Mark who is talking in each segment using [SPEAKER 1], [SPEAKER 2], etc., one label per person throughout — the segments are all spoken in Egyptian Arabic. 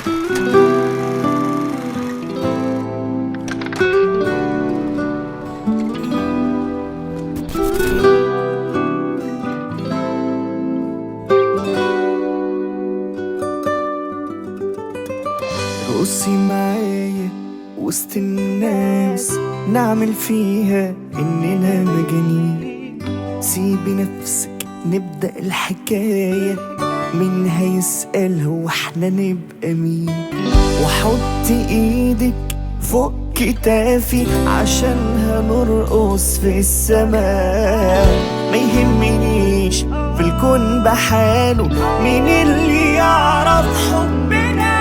[SPEAKER 1] رقصي معايا وسط الناس نعمل فيها اننا مجانين سيبي نفسك نبدأ الحكاية مين هيسأل هو احنا نبقى مين وحط ايدك فوق كتافي عشان هنرقص في السماء ما يهمنيش في الكون بحاله مين اللي يعرف حبنا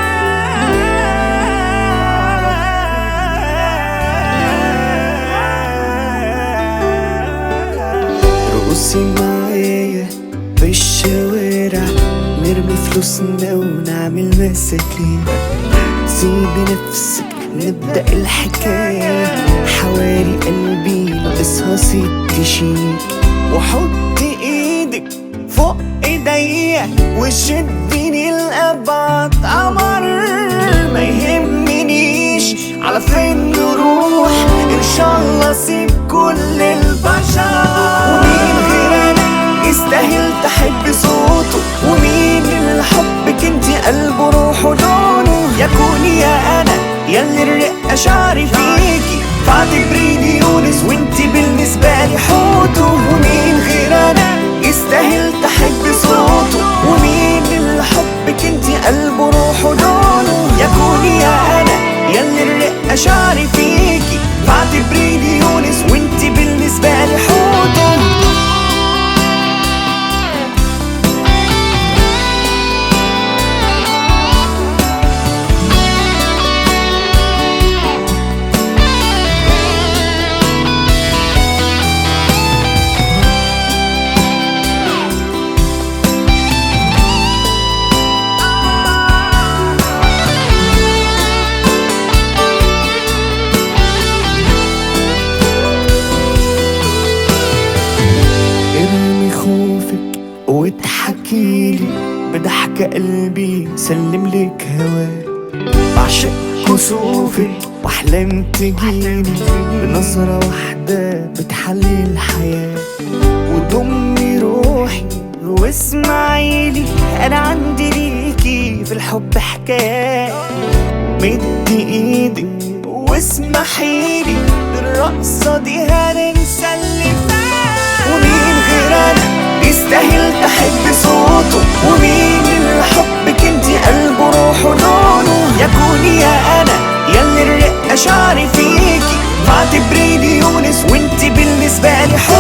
[SPEAKER 1] رقصي معايا في الشوارع نرمي فلوسنا ونعمل مساكين سيبي نفسك نبدأ الحكاية حوالي قلبي ناقصها ست شيك وحط ايدك فوق ايديا وشديني لأبعد قمر ما يهمنيش على فين نروح ان شاء الله سيب كل البشر ومين غيرنا يستاهل تحب صوته ومين اللي حبك انتي قلبه روحه لونه يكون يا انا ياللي الرقة شعري فيكي فاعتبريني يونس وانتي بالنسبة لي حوته ومين غير انا يستاهل تحب صوته ومين اللي حبك انتي قلبه روحه لونه يكون يا انا ياللي الرقة شعري فيكي فاعتبريني يونس وانتي بالنسبة لي حوته ارمي خوفك وتحكيلي بضحك قلبي سلم لك هواك بعشق كسوفك واحلام تجيلي بنظرة واحدة بتحلي الحياة وضمي روحي واسمعيلي انا عندي ليكي في الحب حكاية مدي ايدك واسمحيلي الرقصة دي هننسى اللي فات ومين غير انا يستاهل تحب صوته ومين اللي حبك انتي قلبه روحه لونه يكون يا انا ياللي الرقة شعري فيكي فاعتبريني يونس وانتي بالنسبة لي حب